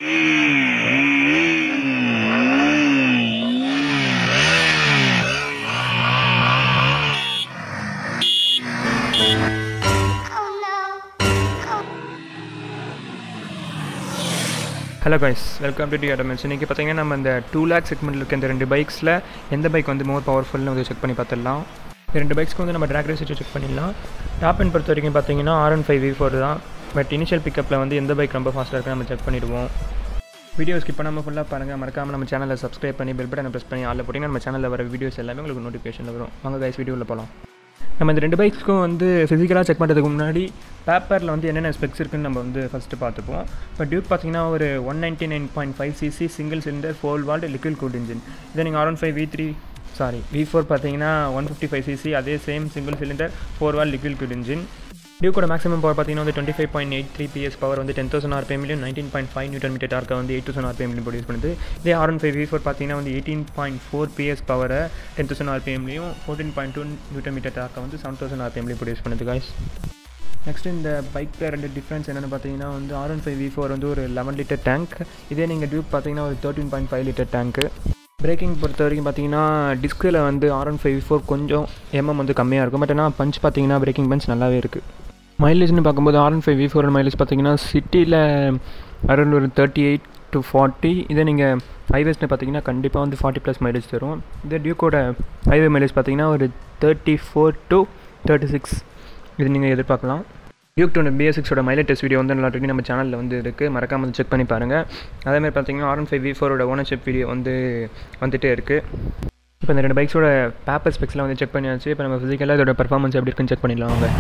hello guys welcome to the automens இன்றைக்கி பார்த்தீங்கன்னா நம்ம இந்த டூ லேக் செக்மெண்ட்டில் இருக்க இந்த ரெண்டு பைக்ஸில் எந்த பைக் வந்து மோர் பவர்ஃபுல்னு வந்து செக் பண்ணி பார்த்துடலாம் இந்த ரெண்டு பைக்ஸ்க்கு வந்து நம்ம ட்ராக் ரேஸ் வச்சு செக் பண்ணிடலாம் டாப் எண்ட் பொறுத்த வரைக்கும் பார்த்தீங்கன்னா R one five V four தான் பட் இனிஷியல் பிக்கப்பில் வந்து எந்த பைக் ரொம்ப ஃபாஸ்ட்டாக இருக்குன்னு நம்ம செக் பண்ணிடுவோம் வீடியோ ஸ்கிப் பண்ணாமல் ஃபுல்லாக பாருங்கள் மறக்காமல் நம்ம சேனலை சப்ஸ்கிரைப் பண்ணி பெல் பட்டனை ப்ரெஸ் பண்ணி ஆளில் போட்டிங்கன்னா நம்ம சேனலில் வர வீடியோஸ் எல்லாமே உங்களுக்கு நோட்டிஃபிகேஷனில் வரும் வாங்க கைஸ் வீடியோவில் போகலாம் நம்ம இந்த ரெண்டு பைக்ஸ்க்கும் வந்து ஃபிசிக்கலாக செக் பண்ணுறதுக்கு முன்னாடி பேப்பரில் வந்து என்னென்ன ஸ்பெக்ஸ் இருக்குன்னு நம்ம வந்து ஃபஸ்ட்டு பார்த்துப்போம் இப்போ டியூக் பார்த்தீங்கன்னா ஒரு one ninety nine point five CC single cylinder four valve liquid cooled engine இதை நீங்கள் R one five V three sorry V four பார்த்தீங்கன்னா ஒன் ஃபிஃப்டி ஃபைவ் சிசி அதே same single cylinder four valve liquid cooled engine டியூக்கோட maximum power பார்த்தீங்கன்னா வந்து twenty five point eight three PS power வந்து ten thousand ஆர்பிஎம்லையும் nineteen point five newton metre டார்க்கை வந்து eight thousand ஆர்பிஎம்லையும் ப்ரொடியூஸ் பண்ணுது இதே R one five V four பார்த்தீங்கன்னா வந்து எயிட்டீன் பாயிண்ட் ஃபோர் பிஎஸ் பவரை டென் தௌசண்ட் ஆர்பிஎம்லையும் fourteen point two newton metre டார்க்கை வந்து செவன் தௌசண்ட் ஆர்பிஎம்லையும் ப்ரொடியூஸ் பண்ணுது guys நெக்ஸ்ட் இந்த பைக்கில் ரெண்டு டிஃப்ரென்ஸ் என்னென்னு பார்த்தீங்கன்னா வந்து R one five V four வந்து ஒரு லெவன் லிட்டர் டேங்க் இதே நீங்கள் டியூக் பார்த்தீங்கன்னா ஒரு தேர்ட்டின் பாயிண்ட் ஃபைவ் லிட்டர் டேங்க்கு பிரேக்கிங் பொறுத்த வரைக்கும் பார்த்தீங்கன்னா டிஸ்கில் வந்து R one five V four கொஞ்சம் எம்எம் வந்து கம்மியாக இருக்கும் பட் ஆனால் பஞ்ச் பார்த்தீங்கன்னா பிரேக்கிங் பஞ்ச் நல்லாவே இருக்குது மைலேஜ்னு பார்க்கும்போது R one five V four mileage பார்த்தீங்கன்னா சிட்டியில் அரௌண்ட் ஒரு தேர்ட்டி எயிட் டு ஃபார்ட்டி இதே நீங்கள் ஹைவேஸ்னு பார்த்தீங்கன்னா கண்டிப்பாக வந்து ஃபார்ட்டி ப்ளஸ் மைலேஜ் தரும் இதே டியூக்கோட ஹைவே மைலேஜ் பார்த்தீங்கன்னா ஒரு thirty four to thirty six இது நீங்கள் எதிர்பார்க்கலாம் டியூக் டூ பிஎஸ் சிக்ஸோட மைலேஜ் டெஸ்ட் வீடியோ வந்து நல்லா நம்ம சேனலில் வந்து இருக்குது மறக்காமல் வந்து செக் பண்ணி பாருங்கள் அதேமாதிரி பார்த்தீங்கன்னா ஆர் ஒன் ஃபைவ் வி ஃபோரோட ஓனர்ஷிப் வீடியோ வந்து வந்துகிட்டே இருக்குது இப்போ இந்த ரெண்டு பைக்ஸோட பேப்பர் ஸ்பெக்ஸ்லாம் வந்து செக் பண்ணியாச்சு இப்போ நம்ம ஃபிசிக்கலாக இதோட பர்ஃபார்மன்ஸ் எப்படி இருக்குன்னு செக் பண்ணிடலாம் அவங்க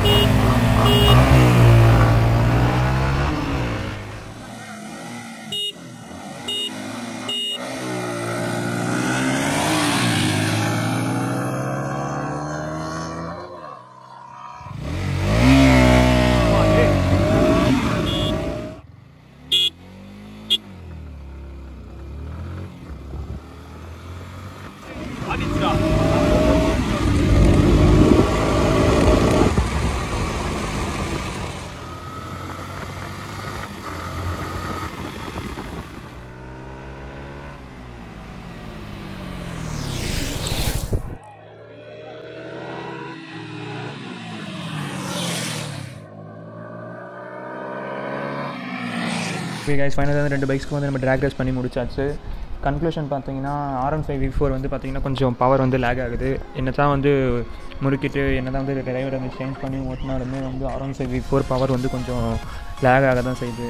ஓகே கைஸ் ஃபைனலாக வந்து ரெண்டு பைக்ஸ்க்கு வந்து நம்ம ட்ராக் ரேஸ் பண்ணி முடிச்சாச்சு கன்க்ளூஷன் பார்த்தீங்கன்னா R one five V four வந்து பார்த்தீங்கன்னா கொஞ்சம் பவர் வந்து லேக் ஆகுது என்ன தான் வந்து முறுக்கிட்டு என்ன தான் வந்து டிரைவரை வந்து சேஞ்ச் பண்ணி ஓட்டினாலுமே வந்து R one five V four power வந்து கொஞ்சம் லேக் ஆக தான் செய்யுது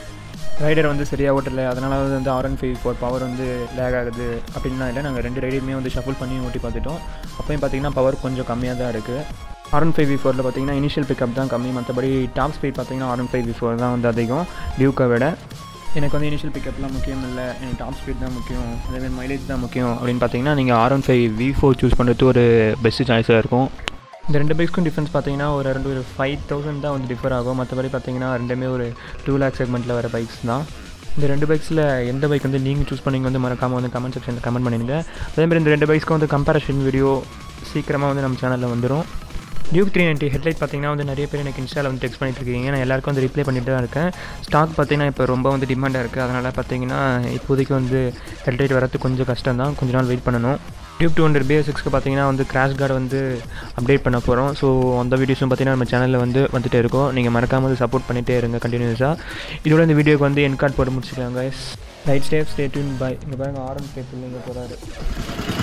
ரைடர் வந்து சரியாக ஓட்டலை அதனால் வந்து R one five four power வந்து லேக் ஆகுது அப்படின்னா இல்லை நாங்கள் ரெண்டு ரைடையுமே வந்து ஷஃபுல் பண்ணி ஓட்டி பார்த்துட்டோம் அப்போயும் பார்த்தீங்கன்னா பவர் கொஞ்சம் கம்மியாக தான் இருக்குது ஆர் ஒன் ஃபைவ் வி ஃபோரில் பார்த்தீங்கன்னா இனிஷியல் பிக்கப் தான் கம்மி மற்றபடி டாப் ஸ்பீட் பார்த்தீங்கன்னா R one five V four தான் வந்து அதிகம் டியூக்கை விட எனக்கு வந்து இனிஷியல் பிக்கப்லாம் முக்கியம் இல்லை எனக்கு டாப் ஸ்பீட் தான் முக்கியம் அதேமாதிரி மைலேஜ் தான் முக்கியம் அப்படின்னு பார்த்தீங்கன்னா நீங்கள் R one five V four choose பண்ணுறது ஒரு பெஸ்ட் சாய்ஸாக இருக்கும் இந்த ரெண்டு பைக்ஸ்க்கும் டிஃப்ரென்ஸ் பார்த்தீங்கன்னா ஒரு ரெண்டு ஒரு ஃபைவ் தௌசண்ட் தான் வந்து டிஃபர் ஆகும் மற்றபடி பார்த்தீங்கன்னா ரெண்டுமே ஒரு டூ லேக் செக்மெண்ட்டில் வர பைக்ஸ் தான் இந்த ரெண்டு பைக்ஸில் எந்த பைக் வந்து நீங்கள் சூஸ் பண்ணிங்க வந்து மறக்காமல் வந்து கமெண்ட் செக்ஷனில் கமெண்ட் பண்ணிடுங்க அதேமாதிரி இந்த ரெண்டு பைக்ஸ்க்கும் வந்து கம்பேரிஷன் வீடியோ சீக்கிரமாக வந்து நம்ம சேனலில் வந்துடும் டியூக் த்ரீ நைன்ட்டி ஹெட்லைட் பார்த்தீங்கன்னா வந்து நிறைய பேர் எனக்கு இன்ஸ்டாவில் வந்து டெக்ஸ்ட் பண்ணிட்டு இருக்கீங்க நான் எல்லாருக்கும் வந்து ரிப்ளை பண்ணிட்டு தான் இருக்கேன் ஸ்டாக் பார்த்தீங்கன்னா இப்போ ரொம்ப வந்து டிமாண்டாக இருக்குது அதனால் பார்த்தீங்கன்னா இப்போதைக்கு வந்து ஹெட்லைட் வரது கொஞ்சம் கஷ்டம் தான் கொஞ்ச நாள் வெயிட் பண்ணணும் டியூப் டூ ஹண்ட்ரட் பிஎஸ் சிக்ஸ்க்கு பார்த்தீங்கன்னா வந்து கிராஷ் கார்டு வந்து அப்டேட் பண்ண போகிறோம் ஸோ அந்த வீடியோஸும் பார்த்தீங்கன்னா நம்ம சேனலில் வந்து வந்துகிட்டே இருக்கும் நீங்கள் மறக்காமல் வந்து சப்போர்ட் பண்ணிகிட்டே இருங்க கண்டினியூஸாக இதோட இந்த வீடியோக்கு வந்து என் கார்டு போட்டு முடிச்சுக்கலாம் guys right stay safe stay tune bye இங்கே பாருங்கள் ஆரம்பி கேப்பிள் இங்கே போகிறாரு